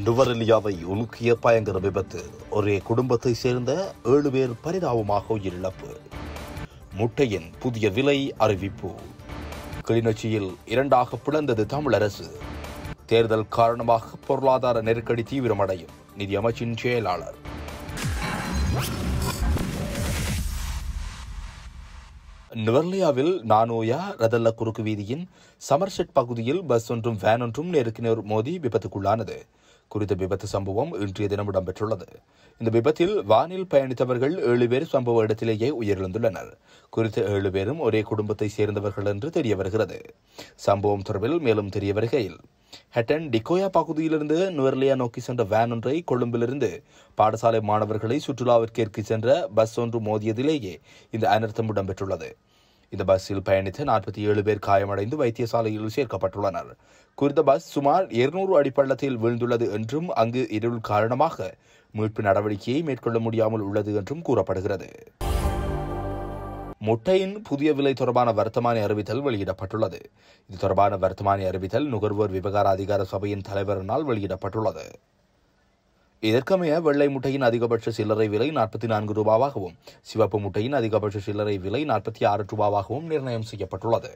நுவரெலியாவை உலுக்கிய பயங்கர விபத்து ஒரே குடும்பத்தை சேர்ந்த ஏழு பேர் பரிதாபமாக உயிரிழப்பு முட்டையின் புதிய விலை அறிவிப்பு கிளிநொச்சியில் இரண்டாக பிளந்தது தமிழரசு தேர்தல் காரணமாக பொருளாதார நெருக்கடி தீவிரமடையும் நிதி அமைச்சின் செயலாளர் நுவர்லியாவில் நானோயா ரதல்ல குறுக்கு வீதியின் சமர்செட் பகுதியில் பஸ் ஒன்றும் வேன் ஒன்றும் நேருக்கு நேர் மோதி விபத்துக்குள்ளானது குறித்த விபத்து சம்பவம் இன்றைய தினம் இடம்பெற்றுள்ளது இந்த விபத்தில் வானில் பயணித்தவர்கள் ஏழு பேர் சம்பவ இடத்திலேயே உயிரிழந்துள்ளனர் குறித்த ஏழு பேரும் ஒரே குடும்பத்தை சேர்ந்தவர்கள் என்று தெரிய வருகிறது சம்பவம் தொடர்பில் மேலும் தெரிய வருகையில் ஹெட்டன் டிகோயா பகுதியிலிருந்து நுவர்லியா நோக்கி சென்ற வேன் ஒன்றை கொழும்பிலிருந்து பாடசாலை மாணவர்களை சுற்றுலாவிற்கு ஏற்கி சென்ற பஸ் ஒன்று மோதியதிலேயே இந்த அனர்த்தம் இடம்பெற்றுள்ளது இந்த பஸ்ஸில் பயணித்த நாற்பத்தி ஏழு பேர் காயமடைந்து வைத்தியசாலையில் சேர்க்கப்பட்டுள்ளனர் குறித்த பஸ் சுமார் இருநூறு அடிப்பள்ளத்தில் வீழ்ந்துள்ளது என்றும் அங்கு இருள் காரணமாக மீட்பு நடவடிக்கையை மேற்கொள்ள முடியாமல் உள்ளது என்றும் கூறப்படுகிறது முட்டையின் புதிய விலை தொடர்பான வர்த்தமானி அறிவித்தல் வெளியிடப்பட்டுள்ளது இது தொடர்பான வர்த்தமானி அறிவித்தல் நுகர்வோர் விவகார அதிகார சபையின் தலைவரினால் வெளியிடப்பட்டுள்ளது இதற்கமைய வெள்ளை முட்டையின் அதிகபட்ச சில்லறை விலை நாற்பத்தி நான்கு ரூபாவாகவும் சிவப்பு முட்டையின் அதிகபட்ச சில்லறை விலை நாற்பத்தி ஆறு ரூபாவாகவும் நிர்ணயம் செய்யப்பட்டுள்ளது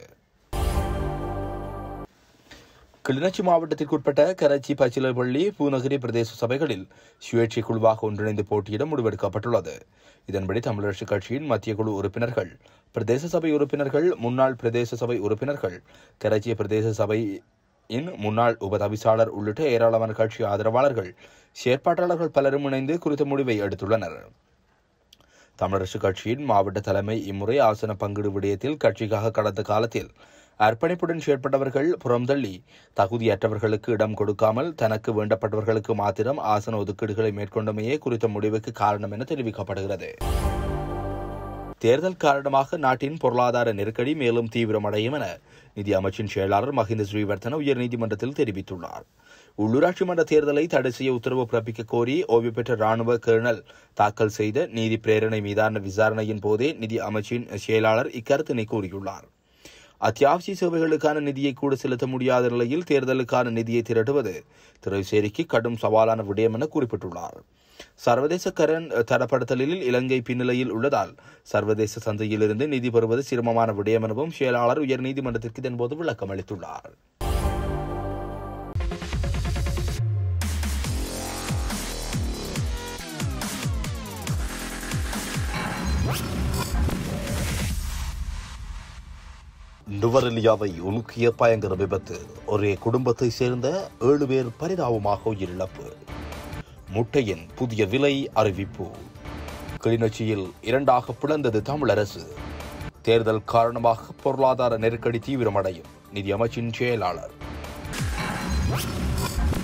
கிளிநொச்சி மாவட்டத்திற்குட்பட்ட கராச்சி பச்சிலப்பள்ளி பூநகரி பிரதேச சபைகளில் சுயேட்சை குழுவாக ஒன்றிணைந்து போட்டியிட முடிவெடுக்கப்பட்டுள்ளது இதன்படி தமிழரசுக் கட்சியின் மத்திய குழு உறுப்பினர்கள் பிரதேச சபை உறுப்பினர்கள் முன்னாள் பிரதேச சபை உறுப்பினர்கள் கராச்சி பிரதேச சபையின் முன்னாள் உபதவிசாளர் உள்ளிட்ட ஏராளமான கட்சி ஆதரவாளர்கள் செயற்பாட்டாளர்கள் பலரும் இணைந்து குறித்த முடிவை எடுத்துள்ளனர் தமிழரசுக் கட்சியின் மாவட்ட தலைமை இம்முறை ஆசன பங்கீடு விடயத்தில் கட்சிக்காக கடந்த காலத்தில் அர்ப்பணிப்புடன் செயற்பட்டவர்கள் புறம்தள்ளி தகுதியற்றவர்களுக்கு இடம் கொடுக்காமல் தனக்கு வேண்டப்பட்டவர்களுக்கு மாத்திரம் ஆசன ஒதுக்கீடுகளை மேற்கொண்டமையே குறித்த முடிவுக்கு காரணம் என தெரிவிக்கப்படுகிறது தேர்தல் காரணமாக நாட்டின் பொருளாதார நெருக்கடி மேலும் தீவிரமடையும் என நிதி அமைச்சின் செயலாளர் மஹிந்த ஸ்ரீவர்தன உயர்நீதிமன்றத்தில் தெரிவித்துள்ளார் உள்ளூராட்சி மன்ற தேர்தலை தடை செய்ய உத்தரவு பிறப்பிக்க கோரி ஓய்வு பெற்ற ராணுவ கர்னல் தாக்கல் செய்த நீதி பிரேரணை மீதான விசாரணையின் போதே நிதி அமைச்சின் செயலாளர் இக்கருத்தினை கூறியுள்ளார் அத்தியாவசிய சேவைகளுக்கான நிதியை கூட செலுத்த முடியாத நிலையில் தேர்தலுக்கான நிதியை திரட்டுவது திரைசேரிக்கு கடும் சவாலான விடயம் என குறிப்பிட்டுள்ளார் சர்வதேச கரண் தரப்படுத்தலில் இலங்கை பின்னிலையில் உள்ளதால் சர்வதேச சந்தையிலிருந்து நிதி பெறுவது சிரமமான விடயம் எனவும் செயலாளர் உயர்நீதிமன்றத்திற்கு இதன்போது விளக்கம் அளித்துள்ளார் நுவரெலியாவை உலுக்கிய பயங்கர விபத்து ஒரே குடும்பத்தை சேர்ந்த ஏழு பேர் பரிதாபமாக உயிரிழப்பு முட்டையின் புதிய விலை அறிவிப்பு கிளிநொச்சியில் இரண்டாக பிளந்தது தமிழரசு தேர்தல் காரணமாக பொருளாதார நெருக்கடி தீவிரமடையும் நிதி அமைச்சின் செயலாளர்